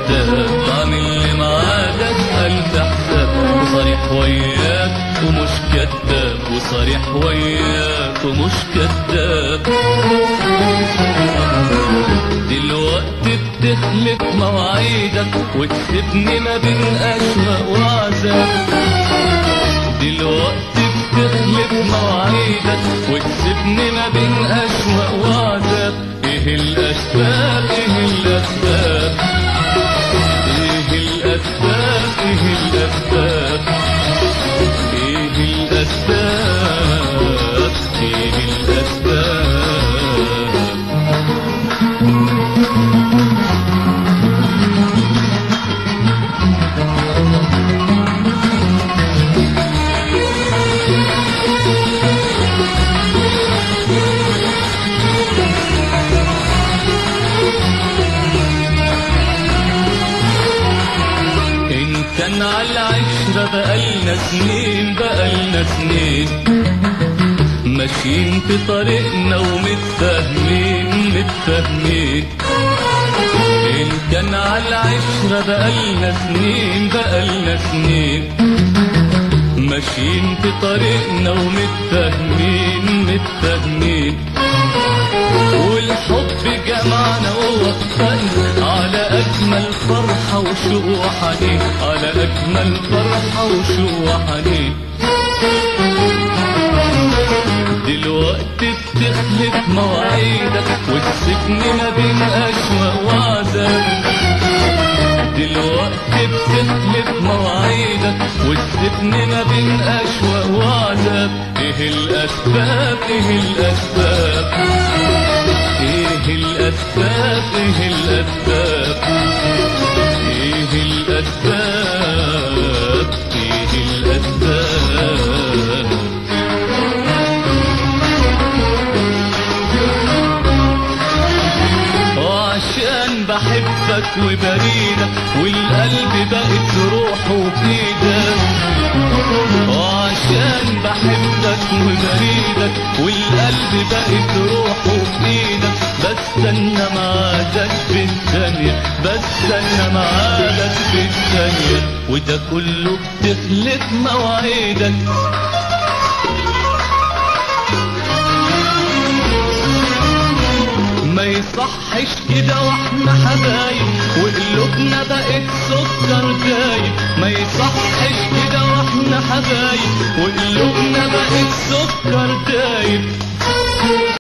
كذاب بعمل لي معادك ألف حساب وصريح وياك ومش كذاب وصريح وياك ومش كذاب دلوقتي بتخلف مواعيدك وتسيبني ما بين أشواق وعذاب دلوقتي بتخلف مواعيدك وتسيبني ما بين أشواق وعذاب ايه الأسباب ايه الأسباب ايه الأسباب ايه الأسباب ايه الأسباب ايه الأسباب إن كان على العشرة بقالنا سنين بقالنا سنين ماشيين في طريقنا ومتفاهمين متفاهمين إن كان على العشرة بقالنا سنين بقالنا سنين ماشيين في طريقنا ومتفاهمين متفاهمين والحب جمعنا ووفقنا على أجمل فرحة وشوق وحنين على أجمل فرحة وشوق وحنين دلوقتي بتخلف مواعيدك وتسيبني ما بين أشواق وعذاب دلوقتي بتخلف مواعيدك وتسيبني ما بين أشواق وعذاب إيه الأسباب إيه الأسباب ايه الاسباب ايه الاسباب ايه الاسباب ايه الاسباب وعشان بحبك وبريدك والقلب بقت روحه في ايدك وعشان بحبك وبريدك والقلب بقت روحه في ايدك بستنى معادك في الثانية بستنى معادك في الثانية وده كله بتخلف مواعيدك ما يصحش كده واحنا حبايب وقلوبنا بقت سكر دايب ما يصحش كده واحنا حبايب وقلوبنا بقت سكر دايب